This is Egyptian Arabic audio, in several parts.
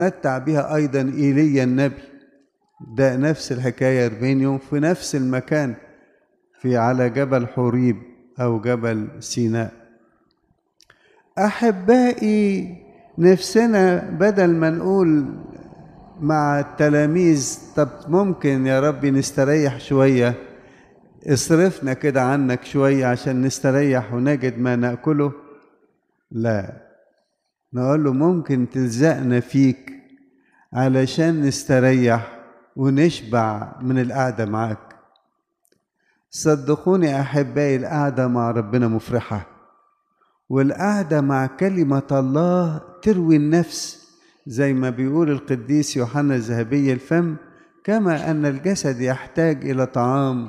متع بها أيضا إيليا النبي ده نفس الحكاية 40 يوم في نفس المكان في على جبل حوريب أو جبل سيناء أحبائي نفسنا بدل ما نقول مع التلاميذ طب ممكن يا ربي نستريح شوية اصرفنا كده عنك شوية عشان نستريح ونجد ما نأكله لا نقول له ممكن تلزقنا فيك علشان نستريح ونشبع من القعدة معاك صدقوني أحبائي القعدة مع ربنا مفرحة والقعدة مع كلمة الله تروي النفس زي ما بيقول القديس يوحنا الذهبي الفم كما أن الجسد يحتاج إلى طعام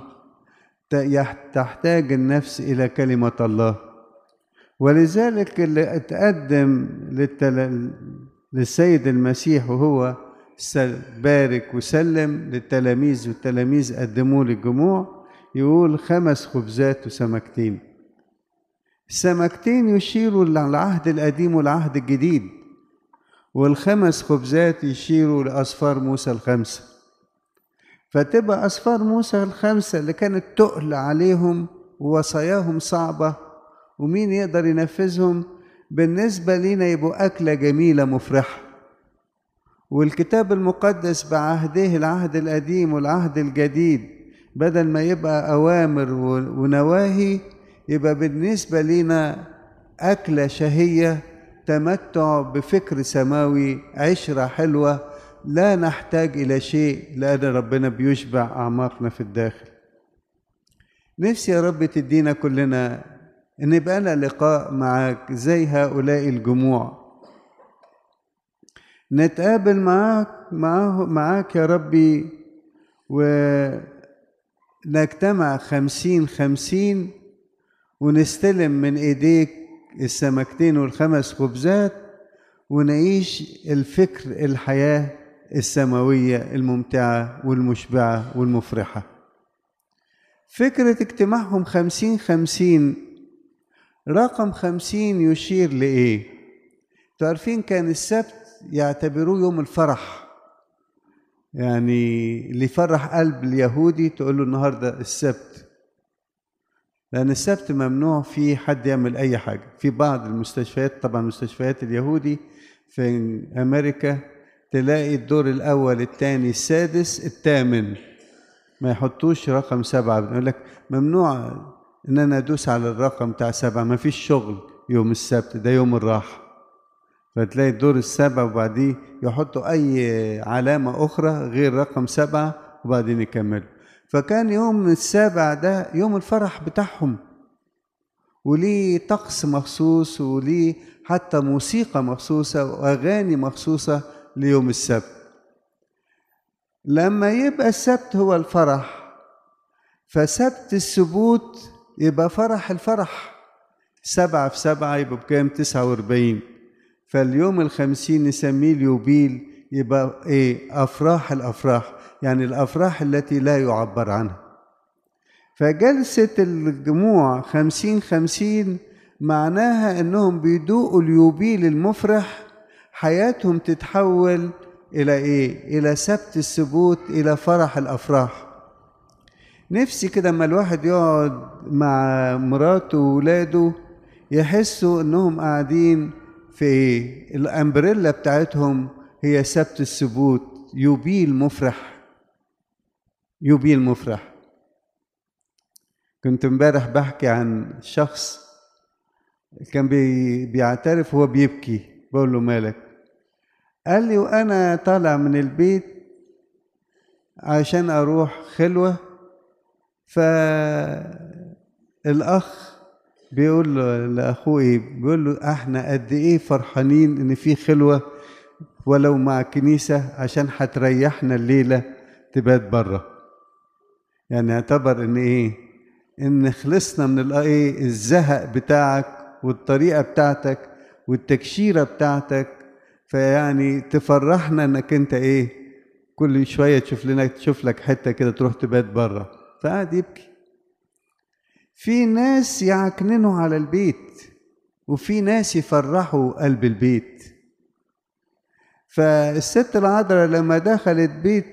تحتاج النفس إلى كلمة الله ولذلك اللي اتقدم للتل... للسيد المسيح وهو بارك وسلم للتلاميذ والتلاميذ قدموه للجموع يقول خمس خبزات وسمكتين السمكتين يشيروا للعهد القديم والعهد الجديد والخمس خبزات يشيروا لأصفار موسى الخمسة فتبقى أصفار موسى الخمسة اللي كانت تقل عليهم ووصاياهم صعبة ومين يقدر ينفذهم بالنسبة لينا يبقوا أكلة جميلة مفرحة والكتاب المقدس بعهده العهد القديم والعهد الجديد بدل ما يبقى أوامر ونواهي يبقى بالنسبة لينا أكلة شهية تمتع بفكر سماوي عشرة حلوة لا نحتاج إلى شيء لأن ربنا بيشبع أعماقنا في الداخل نفسي يا رب تدينا كلنا ان يبقى لنا لقاء معاك زي هؤلاء الجموع نتقابل معاك معاه معاك يا ربي ونجتمع خمسين خمسين ونستلم من ايديك السمكتين والخمس خبزات ونعيش الفكر الحياة السماوية الممتعة والمشبعة والمفرحة فكرة اجتماعهم خمسين خمسين رقم خمسين يشير لإيه؟ تعرفين كان السبت يعتبروه يوم الفرح يعني اللي يفرح قلب اليهودي تقول له النهارده السبت لأن السبت ممنوع فيه حد يعمل أي حاجة في بعض المستشفيات طبعا مستشفيات اليهودي في أمريكا تلاقي الدور الأول الثاني السادس الثامن ما يحطوش رقم سبعة بيقول لك ممنوع ان انا ادوس على الرقم بتاع سبعة ما فيش شغل يوم السبت ده يوم الراحة فتلاقي الدور السبع وبعديه يحطوا اي علامة اخرى غير رقم سبعة وبعدين يكملوا فكان يوم السابع ده يوم الفرح بتاعهم وليه طقس مخصوص وليه حتى موسيقى مخصوصة وأغاني مخصوصة ليوم السبت لما يبقى السبت هو الفرح فسبت السبوت يبقى فرح الفرح سبعة في سبعة يبقى بكام تسعة واربعين فاليوم الخمسين نسميه اليوبيل يبقى ايه أفراح الأفراح يعني الأفراح التي لا يعبر عنها فجلسة الجموع خمسين خمسين معناها انهم بيدوقوا اليوبيل المفرح حياتهم تتحول الى ايه الى سبت السبوت الى فرح الافراح نفسي كده اما الواحد يقعد مع مراته وولاده يحسوا انهم قاعدين في ايه الامبريلا بتاعتهم هي سبت السبوت يوبيل مفرح يوبيل مفرح كنت امبارح بحكي عن شخص كان بي بيعترف وهو بيبكي بقول له مالك قال لي وانا طالع من البيت عشان اروح خلوه فالاخ بيقول له لاخوه ايه بيقول له احنا قد ايه فرحانين ان في خلوه ولو مع كنيسه عشان هتريحنا الليله تبات بره يعني اعتبر ان ايه ان خلصنا من الايه الزهق بتاعك والطريقه بتاعتك والتكشيره بتاعتك فيعني تفرحنا انك انت ايه كل شويه تشوف لنا تشوف لك حته كده تروح تبات بره فقعد يبكي في ناس يعكننوا على البيت وفي ناس يفرحوا قلب البيت فالست العذراء لما دخلت بيت